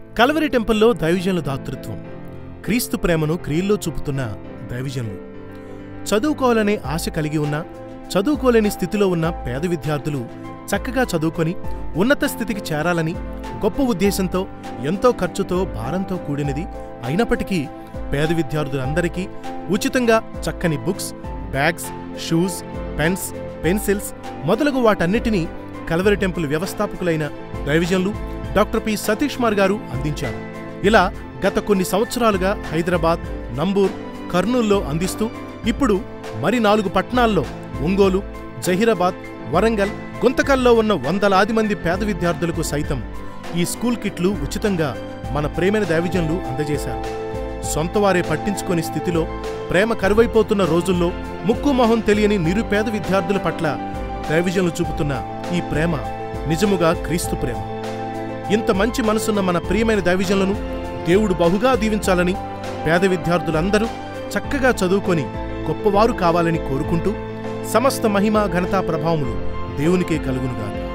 కలవరి టెంపుల్లో దైవజనుల దాతృత్వం క్రీస్తు ప్రేమను క్రియల్లో చూపుతున్న దైవజనులు చదువుకోవాలనే ఆశ కలిగి ఉన్న చదువుకోలేని స్థితిలో ఉన్న పేద విద్యార్థులు చక్కగా చదువుకొని ఉన్నత స్థితికి చేరాలని గొప్ప ఉద్దేశంతో ఎంతో ఖర్చుతో భారంతో కూడినది అయినప్పటికీ పేద విద్యార్థులందరికీ ఉచితంగా చక్కని books bags shoes pens pencils మొదలగు వాటన్నిటినీ కలవరి టెంపుల్ వ్యవస్థాపకులైన దైవజనులు డాక్టర్ పి సతీష్ కుమార్ గారు అందించారు ఇలా గత కొన్ని సంవత్సరాలుగా హైదరాబాద్ నంబూర్ కర్నూల్లో అందిస్తూ ఇప్పుడు మరి నాలుగు పట్టణాల్లో ఒంగోలు జహీరాబాద్ వరంగల్ గుంతకల్లో ఉన్న వందలాది మంది పేద విద్యార్థులకు సైతం ఈ స్కూల్ కిట్లు ఉచితంగా మన ప్రేమైన దైవజనులు అందజేశారు సొంతవారే పట్టించుకొని స్థితిలో ప్రేమ కరువైపోతున్న రోజుల్లో ముక్కు మొహం తెలియని నిరుపేద విద్యార్థుల పట్ల దైవజనులు చూపుతున్న ఈ ప్రేమ నిజముగా క్రీస్తు ప్రేమ ఇంత మంచి మనసున్న మన ప్రియమైన దైవజనులను దేవుడు బహుగా దీవించాలని పేద విద్యార్థులందరూ చక్కగా చదువుకొని గొప్పవారు కావాలని కోరుకుంటూ సమస్త మహిమ ఘనతా ప్రభావములు దేవునికే కలుగునుగాక